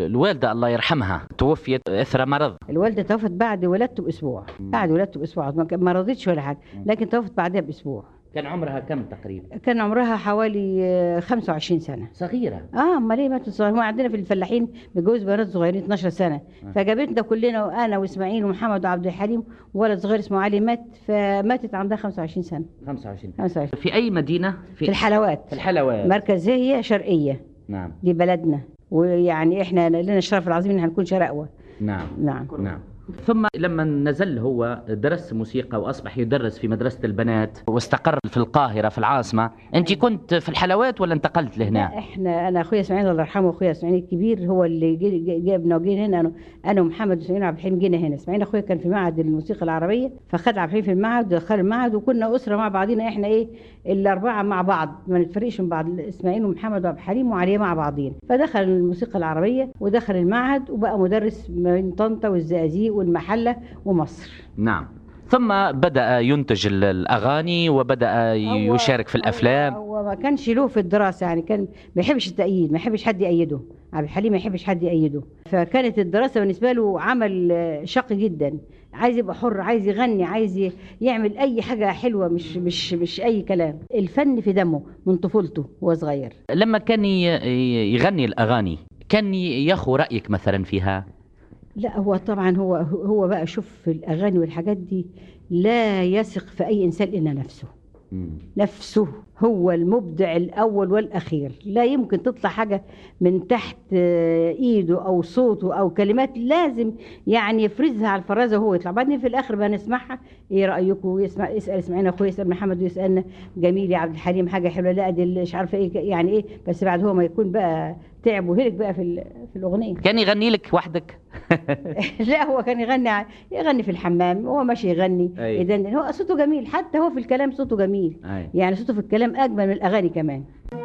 الوالده الله يرحمها توفيت اثر مرض الوالده توفت بعد ولادته باسبوع بعد ولادته باسبوع ما كان- ما رضيتش ولا حاجه لكن توفت بعدها باسبوع كان عمرها كم تقريبا كان عمرها حوالي آه، 25 سنه صغيره اه امال ايه ماتت صغيره هو عندنا في الفلاحين بيجوز بنات صغيرين 12 سنه فجابتنا كلنا وانا واسماعيل ومحمد وعبد الحليم وولد صغير اسمه علي مات فماتت عندها 25 سنه 25 25 في اي مدينه في الحلوات في الحلوات مركزيه شرقيه نعم دي بلدنا ويعني احنا لنا الشرف العظيم ان احنا نكون شرقوه نعم نعم نعم ثم لما نزل هو درس موسيقى واصبح يدرس في مدرسه البنات واستقر في القاهره في العاصمه انت كنت في الحلوات ولا انتقلت لا لهنا احنا انا اخويا اسماعيل الله يرحمه واخويا اسماعيل الكبير هو اللي جي- جي- جابنا وجينا هنا انا انا ومحمد واسماعيل وعبد الحليم جينا هنا اسماعيل اخويا كان في معهد الموسيقى العربيه فخد عبد الحليم في المعهد ودخل المعهد وكنا اسره مع بعضينا احنا ايه الاربعه مع بعض ما نتفرقش من بعض اسماعيل ومحمد وعبد الحليم وعليا مع بعضين فدخل الموسيقى العربيه ودخل المعهد وبقى مدرس ما بين طنطا والزقازيق والمحله ومصر نعم ثم بدا ينتج ال- الاغاني وبدا هو- يشارك في الافلام هو, هو ما كانش له في الدراسه يعني كان ما يحبش التأييد ما يحبش حد يأيده عبد الحليم ما يحبش حد يأيده فكانت الدراسه بالنسبه له عمل آه، شاق جدا عايز يبقى حر عايز يغني عايز ي- يعمل اي حاجه حلوه مش مش مش اي كلام الفن في دمه من طفولته وهو صغير لما كان ي- ي- يغني الاغاني كان ي- ياخذ رايك مثلا فيها لا هو طبعا هو هو بقى شوف في الاغاني والحاجات دي لا يثق في اي انسان الا نفسه نفسه هو المبدع الأول والأخير لا يمكن تطلع حاجة من تحت آه، إيده أو صوته أو كلمات لازم يعني يفرزها على الفرازة وهو يطلع بعدين في الآخر بقى نسمعها إيه رأيكم يسمع يسأل اسمعنا أخويا يسأل محمد ويسألنا جميل يا عبد الحليم حاجة حلوة لا دي اللي مش عارفة إيه يعني إيه بس بعد هو ما يكون بقى تعب وهلك بقى في ال- في الأغنية كان يغني لك وحدك لا هو كان يغني ع- يغني في الحمام هو ماشي يغني أي. يدندن هو صوته جميل حتى هو في الكلام صوته جميل أي. يعني صوته في الكلام اجمل من الاغاني كمان